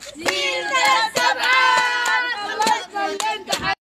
زين ثلاث سبعات خلصنا الامتحان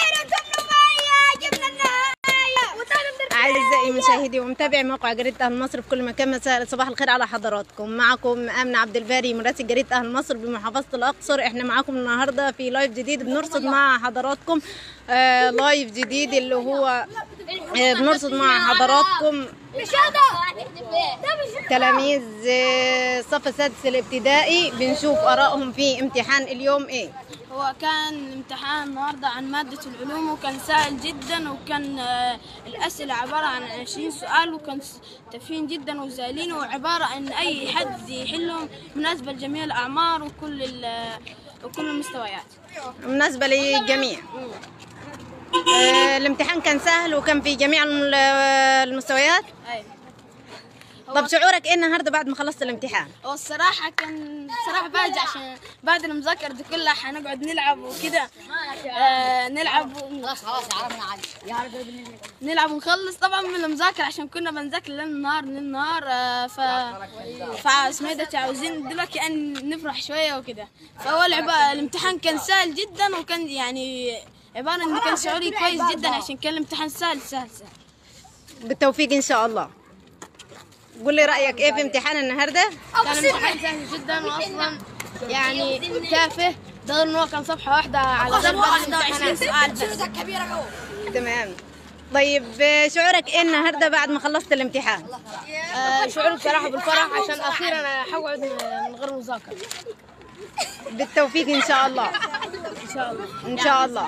جبنا النهاية أعزائي مشاهدي ومتابعي موقع جريدة أهل مصر في كل مكان مساء صباح الخير على حضراتكم معكم آمنة عبد الباري مراسل جريدة أهل مصر بمحافظة الأقصر احنا معاكم النهاردة في لايف جديد بنرصد مع حضراتكم آه لايف جديد اللي هو آه بنرصد مع حضراتكم مش هذا ده مش تلاميذ آه، الصف السادس الابتدائي بنشوف آرائهم في امتحان اليوم ايه هو كان الامتحان النهارده عن مادة العلوم وكان سهل جدا وكان آه، الأسئلة عبارة عن 20 سؤال وكان س- تافهين جدا وسهلين وعبارة عن أي حد يحلهم مناسبة لجميع الأعمار وكل ال- وكل المستويات. مناسبة للجميع آه، الامتحان كان سهل وكان في جميع الم- المستويات أيوة. طب شعورك ايه النهارده بعد ما خلصت الامتحان هو الصراحة كان صراحة باجي عشان بعد المذاكرة دي كلها حنقعد نلعب وكده آه نلعب خلاص خلاص عرفنا نلعب ونخلص طبعا من المذاكرة عشان كنا بنذاكر ليل نهار ليل نهار آه ف فاسمه ده عاوزين دلوقتي ان نفرح شوية وكده فهو العبا... الامتحان كان سهل جدا وكان يعني عبارة ان كان شعوري كويس جدا عشان كان الامتحان سهل سهل سهل بالتوفيق ان شاء الله قول لي رايك ايه في امتحان النهارده كان امتحان سهل جدا واصلا يعني تافه ده غير ان هو كان صفحه واحده على صفحه 21 سؤال بس تمام طيب آه، شعورك ايه النهارده بعد ما خلصت الامتحان آه شعوري بصراحه بالفرح عشان اخيرا انا حقعد من غير مذاكره بالتوفيق ان شاء الله ان شاء الله ان شاء الله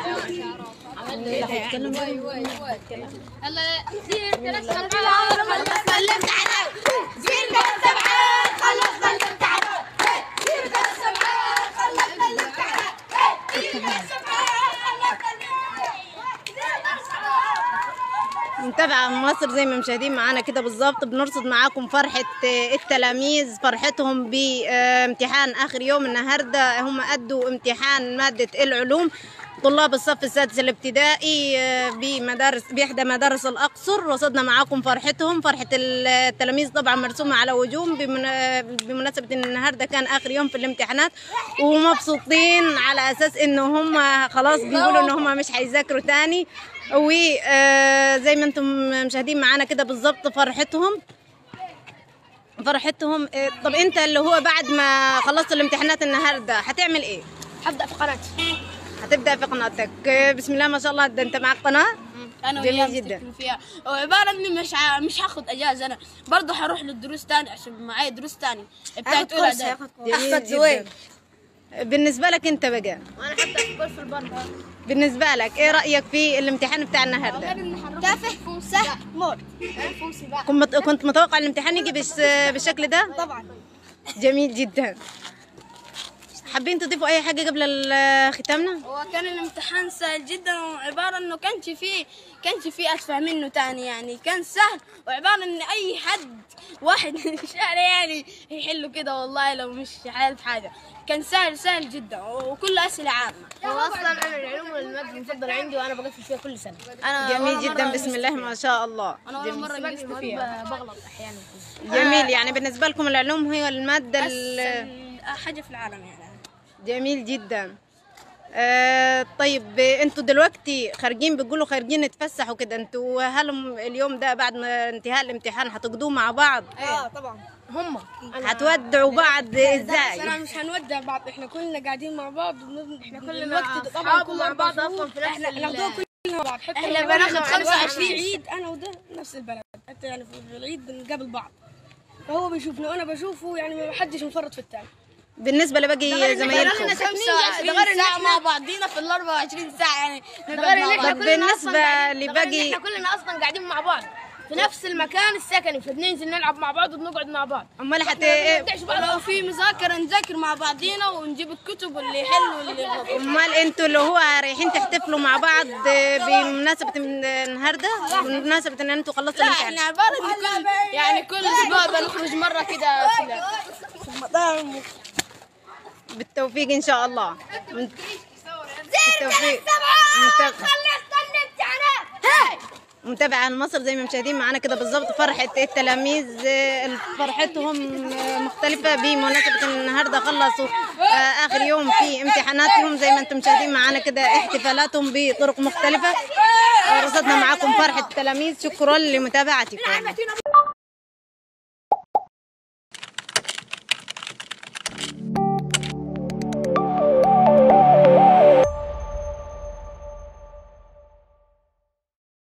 هلا زين ثلاث سبعات خلصنا الامتحانات زين ثلاث سبعات خلصنا الامتحانات زين ثلاث سبعات خلصنا الامتحانات زين ثلاث سبعات خلصنا الامتحانات زين ثلاث سبعات متابعة مصر زي ما مشاهدين معانا كده بالظبط بنرصد معاكم فرحة آه، التلاميذ فرحتهم بامتحان آخر يوم النهاردة هم أدوا امتحان مادة العلوم طلاب الصف السادس الابتدائي آه، بمدارس بإحدى مدارس الأقصر رصدنا معاكم فرحتهم فرحة التلاميذ طبعا مرسومة على وجوههم بمنا- بمناسبة إن النهاردة كان آخر يوم في الامتحانات ومبسوطين على أساس إن هم خلاص بيقولوا إن هم مش هيذاكروا تاني وزي ما انتم مشاهدين معانا كده بالظبط فرحتهم فرحتهم آه، طب انت اللي هو بعد ما خلصت الامتحانات النهارده هتعمل ايه هبدا في قناتي هتبدا في قناتك آه، بسم الله ما شاء الله ده انت معاك قناه انا جميل وياه جدا. مستكفين فيها وعباره اني مش ع... مش هاخد اجازه انا برضه هروح للدروس تاني عشان معايا دروس تاني بتاعت اولى ده جميل جدا. بالنسبه لك انت بقى وانا هبدا في كورس البر بالنسبه لك ايه رايك في الامتحان بتاع النهارده تافه سهل موت فوسي بقى كنت كنت متوقع الامتحان يجي بش- بالشكل ده طبعا جميل جدا حابين تضيفوا اي حاجه قبل ال- ختامنا هو كان الامتحان سهل جدا وعبارة انه كانش فيه كانش فيه ادفع منه تاني يعني كان سهل وعبارة ان اي حد واحد من الشارع يعني يحله كده والله لو مش عارف حاجة كان سهل سهل جدا وكل اسئلة عامة هو اصلا انا العلوم المادة المفضلة عندي وانا بقفل فيها كل سنة انا جميل جدا بسم الله ما شاء الله انا ولا مرة نقصت فيها بغلط احيانا جميل يعني بالنسبة لكم العلوم هي المادة ال- أسهل حاجة في العالم يعني جميل جدا آه طيب انتوا دلوقتي خارجين بتقولوا خارجين نتفسحوا كده انتوا هل م- اليوم ده بعد ما انتهاء الامتحان هتقضوه مع بعض اه طبعا هم هتودعوا بعض ازاي انا مش هنودع بعض احنا كلنا قاعدين مع بعض وبن- احنا كلنا الوقت طبعا كله مع بعض اصلا في نفس احنا ناخدوها كلنا مع بعض حتى احنا بناخد 25 عيد انا وده نفس البلد حتى يعني في العيد بنقابل بعض فهو بيشوفني وانا بشوفه يعني ما حدش مفرط في التاني بالنسبة لباقي زمايلكم ده غير ان احنا مع بعضينا في ال 24 ساعه يعني ده غير ان طب بالنسبة لباقي احنا كلنا اصلا قاعدين مع بعض في نفس المكان السكني فبننزل نلعب مع بعض وبنقعد مع بعض امال حت إيه؟ لو في مذاكرة نذاكر مع بعضينا ونجيب الكتب واللي يحل واللي يغلط امال انتوا اللي هو رايحين تحتفلوا مع بعض بمناسبة النهارده بمناسبة ان انتوا خلصتوا لا الامتحان احنا عبارة ان كل يعني كل اسبوع بنخرج مرة كده في ال- في المطاعم بالتوفيق ان شاء الله زين بالتوفيق ثلاث سبعات متابعة. خلصنا الامتحانات هاي متابعة مصر زي ما مشاهدين معانا كده بالظبط فرحة التلاميذ آه، فرحتهم آه، مختلفة بمناسبة إن النهاردة خلصوا آه، آخر يوم في امتحاناتهم زي ما انتم مشاهدين معانا كده احتفالاتهم بطرق مختلفة آه، رصدنا معاكم فرحة التلاميذ شكرا لمتابعتكم